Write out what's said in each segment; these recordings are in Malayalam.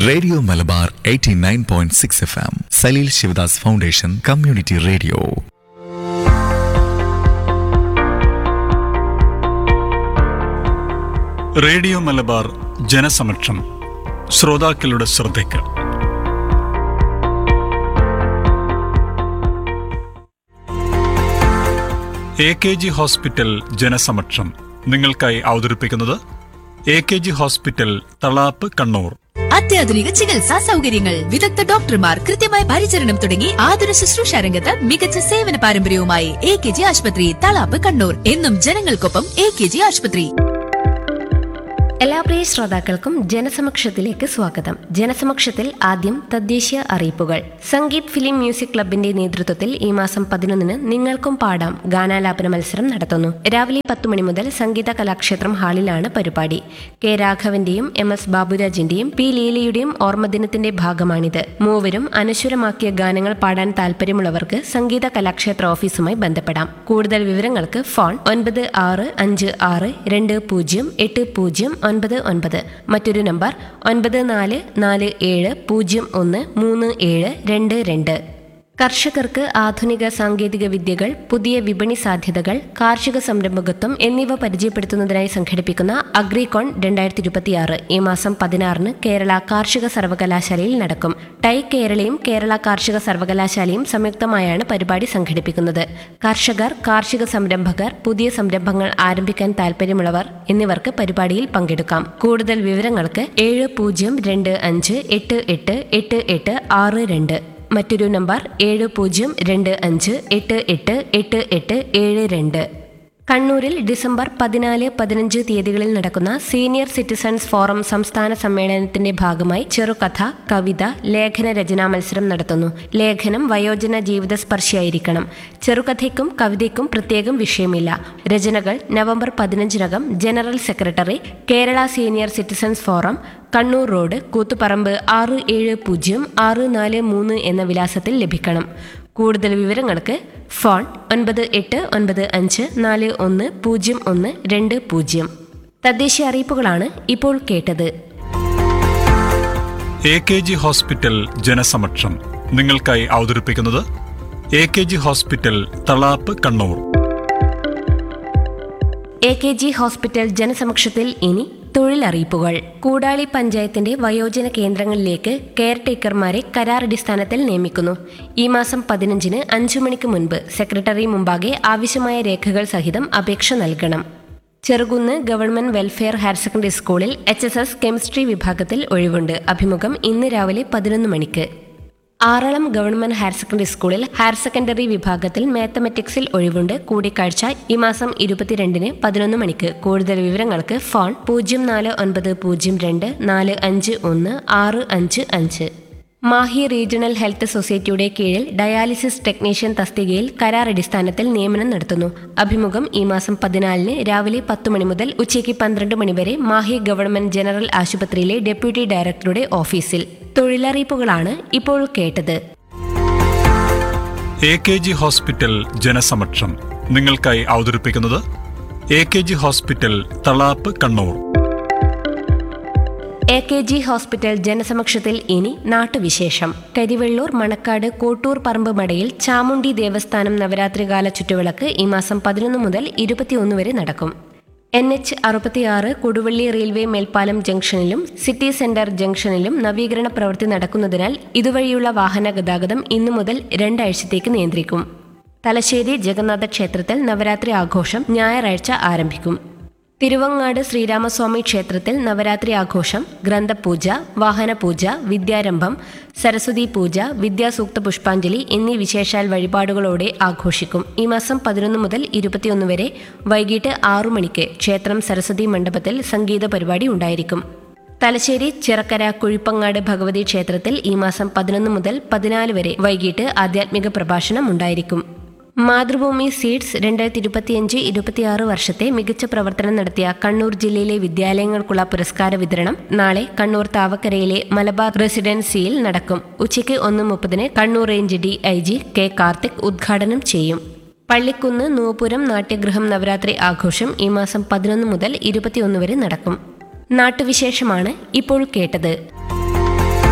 radio Malabar 89.6 F M Saleel Sivadas foundation community radio radio Malabar ജനസമക്ഷം ശ്രോതാക്കളുടെ ശ്രദ്ധയ്ക്ക് എ കെ ജി ഹോസ്പിറ്റൽ ജനസമക്ഷം നിങ്ങൾക്കായി അവതരിപ്പിക്കുന്നത് A K G hospital Thalap Kannur അത്യാധുനിക ചികിത്സാ സൗകര്യങ്ങൾ വിദഗ്ധ ഡോക്ടർമാർ കൃത്യമായ പരിചരണം തുടങ്ങി ആതുര ശുശ്രൂഷ രംഗത്ത് മികച്ച സേവന പാരമ്പര്യവുമായി എ കെ ജി ആശുപത്രി തളാപ്പ് കണ്ണൂർ എന്നും ജനങ്ങൾക്കൊപ്പം എ കെ ജി ആശുപത്രി എല്ലാ പ്രിയ ശ്രോതാക്കൾക്കും ജനസമക്ഷത്തിലേക്ക് സ്വാഗതം ജനസമക്ഷത്തിൽ ആദ്യം തദ്ദേശീയ അറിയിപ്പുകൾ സംഗീത് ഫിലിം മ്യൂസിക് ക്ലബിന്റെ നേതൃത്വത്തിൽ ഈ മാസം പതിനൊന്നിന് നിങ്ങൾക്കും പാടാം ഗാനാലാപന മത്സരം നടത്തുന്നു രാവിലെ പത്ത് മണി മുതൽ സംഗീത കലാക്ഷേത്രം ഹാളിലാണ് പരിപാടി കെ രാഘവന്റെയും എം എസ് ബാബുരാജിന്റെയും പി ലീലയുടെയും ഓർമ്മദിനത്തിന്റെ ഭാഗമാണിത് മൂവരും അനശ്വരമാക്കിയ ഗാനങ്ങൾ പാടാൻ താല്പര്യമുള്ളവർക്ക് സംഗീത കലാക്ഷേത്ര ഓഫീസുമായി ബന്ധപ്പെടാം കൂടുതൽ വിവരങ്ങൾക്ക് ഫോൺ ഒൻപത് ആറ് അഞ്ച് ആറ് രണ്ട് പൂജ്യം എട്ട് പൂജ്യം ഒൻപത് ഒൻപത് മറ്റൊരു നമ്പർ ഒൻപത് നാല് നാല് ഏഴ് പൂജ്യം ഒന്ന് മൂന്ന് ഏഴ് രണ്ട് രണ്ട് കർഷകർക്ക് ആധുനിക സാങ്കേതിക വിദ്യകൾ പുതിയ വിപണി സാധ്യതകൾ കാർഷിക സംരംഭകത്വം എന്നിവ പരിചയപ്പെടുത്തുന്നതിനായി സംഘടിപ്പിക്കുന്ന അഗ്രികോൺ രണ്ടായിരത്തി ഇരുപത്തിയാറ് ഈ മാസം പതിനാറിന് കേരള കാർഷിക സർവകലാശാലയിൽ നടക്കും ടൈ കേരളയും കേരള കാർഷിക സർവകലാശാലയും സംയുക്തമായാണ് പരിപാടി സംഘടിപ്പിക്കുന്നത് കർഷകർ കാർഷിക സംരംഭകർ പുതിയ സംരംഭങ്ങൾ ആരംഭിക്കാൻ താൽപ്പര്യമുള്ളവർ എന്നിവർക്ക് പരിപാടിയിൽ പങ്കെടുക്കാം കൂടുതൽ വിവരങ്ങൾക്ക് ഏഴ് പൂജ്യം രണ്ട് അഞ്ച് എട്ട് എട്ട് എട്ട് എട്ട് ആറ് രണ്ട് മറ്റൊരു നമ്പർ ഏഴ് പൂജ്യം രണ്ട് അഞ്ച് എട്ട് എട്ട് എട്ട് എട്ട് ഏഴ് രണ്ട് കണ്ണൂരിൽ ഡിസംബർ പതിനാല് പതിനഞ്ച് തീയതികളിൽ നടക്കുന്ന സീനിയർ സിറ്റിസൺസ് ഫോറം സംസ്ഥാന സമ്മേളനത്തിന്റെ ഭാഗമായി ചെറുകഥ കവിത ലേഖന രചനാ മത്സരം നടത്തുന്നു ലേഖനം വയോജന ജീവിതസ്പർശിയായിരിക്കണം ചെറുകഥയ്ക്കും കവിതയ്ക്കും പ്രത്യേകം വിഷയമില്ല രചനകൾ നവംബർ പതിനഞ്ചിനകം general secretary Kerala senior citizens forum Kannur road Koothuparamba ആറ് ഏഴ് പൂജ്യം ആറ് നാല് മൂന്ന് എന്ന വിലാസത്തിൽ ലഭിക്കണം കൂടുതൽ വിവരങ്ങൾക്ക് ഫോൺ ഒൻപത് എട്ട് ഒൻപത് അഞ്ച് നാല് ഒന്ന് പൂജ്യം ഒന്ന് രണ്ട് പൂജ്യം തദ്ദേശീയ അറിയിപ്പുകളാണ് ഇപ്പോൾ കേട്ടത് എ കെ ജി ഹോസ്പിറ്റൽ ജനസമക്ഷം നിങ്ങൾക്കായി അവതരിപ്പിക്കുന്നത് A K G hospital Thalap Kannur A K G hospital ജനസമക്ഷത്തിൽ ഇനി തൊഴിലറിയിപ്പുകൾ കൂടാളി പഞ്ചായത്തിന്റെ വയോജന കേന്ദ്രങ്ങളിലേക്ക് കെയർ ടേക്കർമാരെ കരാറടിസ്ഥാനത്തിൽ നിയമിക്കുന്നു ഈ മാസം പതിനഞ്ചിന് അഞ്ചു മണിക്ക് മുൻപ് സെക്രട്ടറി മുമ്പാകെ ആവശ്യമായ രേഖകൾ സഹിതം അപേക്ഷ നൽകണം Cherukunnu government welfare higher secondary സ്കൂളിൽ എച്ച് എസ് എസ് കെമിസ്ട്രി വിഭാഗത്തിൽ ഒഴിവുണ്ട് അഭിമുഖം ഇന്ന് രാവിലെ പതിനൊന്ന് മണിക്ക് ആറളം ഗവൺമെന്റ് ഹയർ സെക്കൻഡറി സ്കൂളിൽ ഹയർ സെക്കൻഡറി വിഭാഗത്തിൽ മാത്തമെറ്റിക്സിൽ ഒഴിവുണ്ട് കൂടിക്കാഴ്ച ഈ മാസം ഇരുപത്തിരണ്ടിന് പതിനൊന്ന് മണിക്ക് കൂടുതൽ വിവരങ്ങൾക്ക് ഫോൺ പൂജ്യം നാല് ഒൻപത് പൂജ്യം രണ്ട് നാല് അഞ്ച് ഒന്ന് ആറ് അഞ്ച് അഞ്ച് മാഹി റീജിയണൽ ഹെൽത്ത് സൊസൈറ്റിയുടെ കീഴിൽ ഡയാലിസിസ് ടെക്നീഷ്യൻ തസ്തികയിൽ കരാറടിസ്ഥാനത്തിൽ നിയമനം നടത്തുന്നു അഭിമുഖം ഈ മാസം പതിനാലിന് രാവിലെ പത്ത് മണി മുതൽ ഉച്ചയ്ക്ക് പന്ത്രണ്ട് മണി വരെ മാഹി ഗവൺമെന്റ് ജനറൽ ആശുപത്രിയിലെ ഡെപ്യൂട്ടി ഡയറക്ടറുടെ ഓഫീസിൽ തൊഴിലറിയിപ്പുകളാണ് ഇപ്പോൾ കേട്ടത് എ കെ ജി ഹോസ്പിറ്റൽ ജനസമക്ഷം നിങ്ങൾക്കായി അവതരിപ്പിക്കുന്നത് A K G hospital Thalap Kannur A K G hospital ജനസമക്ഷത്തിൽ ഇനി നാട്ടുവിശേഷം കരിവെള്ളൂർ മണക്കാട് കോട്ടൂർ പറമ്പ് മടയിൽ ചാമുണ്ടി ദേവസ്ഥാനം നവരാത്രികാല ചുറ്റുവിളക്ക് ഈ മാസം പതിനൊന്ന് മുതൽ ഇരുപത്തിയൊന്ന് വരെ നടക്കും എൻ എച്ച് അറുപത്തിയാറ് കൊടുവള്ളി റെയിൽവേ മേൽപ്പാലം ജംഗ്ഷനിലും സിറ്റി സെന്റർ ജംഗ്ഷനിലും നവീകരണ പ്രവൃത്തി നടക്കുന്നതിനാൽ ഇതുവഴിയുള്ള വാഹന ഗതാഗതം ഇന്നു മുതൽ രണ്ടാഴ്ചത്തേക്ക് നിയന്ത്രിക്കും തലശ്ശേരി ജഗന്നാഥ ക്ഷേത്രത്തിൽ നവരാത്രി ആഘോഷം ഞായറാഴ്ച ആരംഭിക്കും തിരുവങ്ങാട് ശ്രീരാമസ്വാമി ക്ഷേത്രത്തിൽ നവരാത്രി ആഘോഷം ഗ്രന്ഥപൂജ വാഹനപൂജ വിദ്യാരംഭം സരസ്വതി പൂജ വിദ്യാസൂക്ത പുഷ്പാഞ്ജലി എന്നീ വിശേഷാൽ വഴിപാടുകളോടെ ആഘോഷിക്കും ഈ മാസം പതിനൊന്ന് മുതൽ ഇരുപത്തിയൊന്ന് വരെ വൈകിട്ട് ആറു മണിക്ക് ക്ഷേത്രം സരസ്വതി മണ്ഡപത്തിൽ സംഗീത പരിപാടി ഉണ്ടായിരിക്കും തലശ്ശേരി ചിറക്കര കുഴിപ്പങ്ങാട് ഭഗവതി ക്ഷേത്രത്തിൽ ഈ മാസം പതിനൊന്ന് മുതൽ പതിനാല് വരെ വൈകിട്ട് ആധ്യാത്മിക പ്രഭാഷണം ഉണ്ടായിരിക്കും മാതൃഭൂമി സീഡ്സ് രണ്ടായിരത്തി ഇരുപത്തിയഞ്ച് ഇരുപത്തിയാറ് വർഷത്തെ മികച്ച പ്രവർത്തനം നടത്തിയ കണ്ണൂർ ജില്ലയിലെ വിദ്യാലയങ്ങൾക്കുള്ള പുരസ്കാര വിതരണം നാളെ കണ്ണൂർ താവക്കരയിലെ മലബാർ റെസിഡൻസിയിൽ നടക്കും ഉച്ചയ്ക്ക് ഒന്ന് മുപ്പതിന് Kannur range D I G K Karthik ഉദ്ഘാടനം ചെയ്യും പള്ളിക്കുന്ന് നൂപുരം നാട്യഗൃഹം നവരാത്രി ആഘോഷം ഈ മാസം പതിനൊന്ന് മുതൽ ഇരുപത്തിയൊന്ന് വരെ നടക്കും നാട്ടുവിശേഷമാണ് ഇപ്പോൾ കേട്ടത്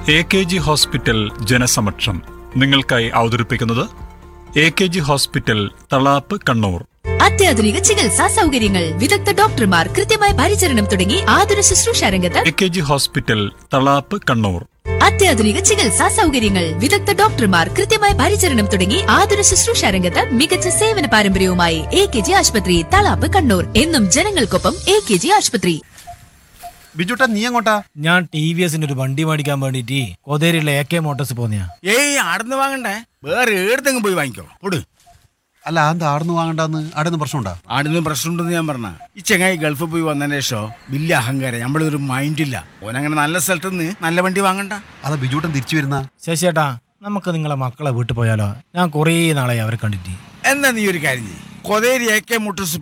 എ കെ ജി ഹോസ്പിറ്റൽ ജനസമക്ഷം നിങ്ങൾക്കായി അവതരിപ്പിക്കുന്നത് A K G hospital Thalap Kannur അത്യാധുനിക ചികിത്സാ സൗകര്യങ്ങൾ വിദഗ്ധ ഡോക്ടർമാർ കൃത്യമായ പരിചരണം തുടങ്ങി ആതുര ശുശ്രൂഷ രംഗത്ത് A K G hospital Thalap Kannur അത്യാധുനിക ചികിത്സാ സൗകര്യങ്ങൾ വിദഗ്ധ ഡോക്ടർമാർ കൃത്യമായ പരിചരണം തുടങ്ങി ആതുര ശുശ്രൂഷ രംഗത്ത് മികച്ച സേവന പാരമ്പര്യവുമായി എ കെ ജി ആശുപത്രി തളാപ്പ് കണ്ണൂർ എന്നും ജനങ്ങൾക്കൊപ്പം എ കെ ജി ആശുപത്രി ബിജുട്ടാ നീ എങ്ങോട്ടാ ഞാൻ ടി വി എസിന്റെ ഒരു വണ്ടി മേടിക്കാൻ വേണ്ടിട്ട് കൊതേരിയിലെ എ കെ മോട്ടോഴ്സ് പോന്നെയാ ഏയ് ആടുന്ന് വാങ്ങണ്ടേ വേറെ ഏടത്തെങ്കിലും പോയി വാങ്ങിക്കോ പൊട് അല്ല എന്താ ആടുന്ന് വാങ്ങണ്ടെന്ന് ആടുന്ന് പ്രശ്നമുണ്ടാ ആടുന്ന് പ്രശ്നമുണ്ടെന്ന് ഞാൻ പറഞ്ഞ ഈ ചെങ്ങായി ഗൾഫിൽ പോയി വന്നതിന് ശേഷം വലിയ അഹങ്കാരം നമ്മളൊരു മൈൻഡില്ല ഓനങ്ങനെ നല്ല സ്ഥലത്ത് നിന്ന് നല്ല വണ്ടി വാങ്ങണ്ട അതാ ബിജുട്ടൻ തിരിച്ചു വരുന്ന ശശിയേട്ടാ നമുക്ക് നിങ്ങളെ മക്കളെ വീട്ടിൽ പോയാലോ ഞാൻ കുറേ നാളായി അവരെ കണ്ടിട്ട് എന്നാ നീ ഒരു കാര്യം ചെയ്യ് കൊതേരി എ കെ മോട്ടോഴ്സ്